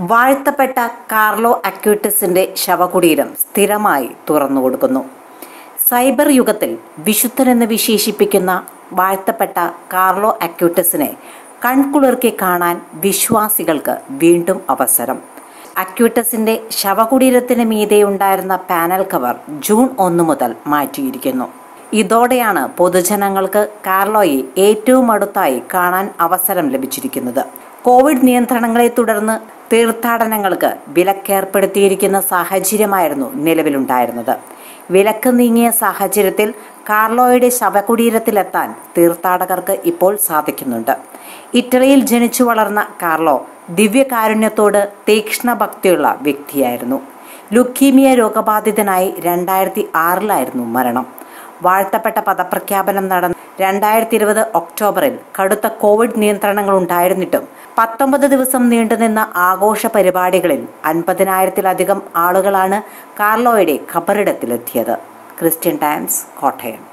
വാഴ്ത്തപ്പെട്ട കാർലോ അക്യൂട്ടസിന്റെ ശവകുടീരം സ്ഥിരമായി തുറന്നുകൊടുക്കുന്നു സൈബർ യുഗത്തിൽ വിശുദ്ധനെന്ന് വിശേഷിപ്പിക്കുന്ന വാഴ്ത്തപ്പെട്ട കാർലോ അക്യൂട്ടസിനെ കൺകുളിർക്കി കാണാൻ വിശ്വാസികൾക്ക് വീണ്ടും അവസരം അക്യൂട്ടസിന്റെ ശവകുടീരത്തിന് മീതെ ഉണ്ടായിരുന്ന പാനൽ കവർ ജൂൺ ഒന്ന് മുതൽ മാറ്റിയിരിക്കുന്നു ഇതോടെയാണ് പൊതുജനങ്ങൾക്ക് കാർലോയെ ഏറ്റവും അടുത്തായി കാണാൻ അവസരം ലഭിച്ചിരിക്കുന്നത് കോവിഡ് നിയന്ത്രണങ്ങളെ തുടർന്ന് തീർത്ഥാടനങ്ങൾക്ക് വിലക്കേർപ്പെടുത്തിയിരിക്കുന്ന സാഹചര്യമായിരുന്നു നിലവിലുണ്ടായിരുന്നത് വിലക്ക് നീങ്ങിയ സാഹചര്യത്തിൽ കാർലോയുടെ ശവകുടീരത്തിലെത്താൻ തീർത്ഥാടകർക്ക് ഇപ്പോൾ സാധിക്കുന്നുണ്ട് ഇറ്റലിയിൽ ജനിച്ചു വളർന്ന കാർലോ ദിവ്യകാരുണ്യത്തോട് തീക്ഷ്ണ ഭക്തിയുള്ള വ്യക്തിയായിരുന്നു ലുക്കീമിയ രോഗബാധിതനായി രണ്ടായിരത്തി ആറിലായിരുന്നു മരണം വാഴ്ത്തപ്പെട്ട പദപ്രഖ്യാപനം നടന്ന രണ്ടായിരത്തി ഇരുപത് ഒക്ടോബറിൽ കടുത്ത കോവിഡ് നിയന്ത്രണങ്ങൾ ഉണ്ടായിരുന്നിട്ടും പത്തൊമ്പത് ദിവസം നീണ്ടുനിന്ന ആഘോഷ പരിപാടികളിൽ അൻപതിനായിരത്തിലധികം ആളുകളാണ് കാർലോയുടെ ഖബറിടത്തിലെത്തിയത് ക്രിസ്ത്യൻ ടൈംസ് കോട്ടയം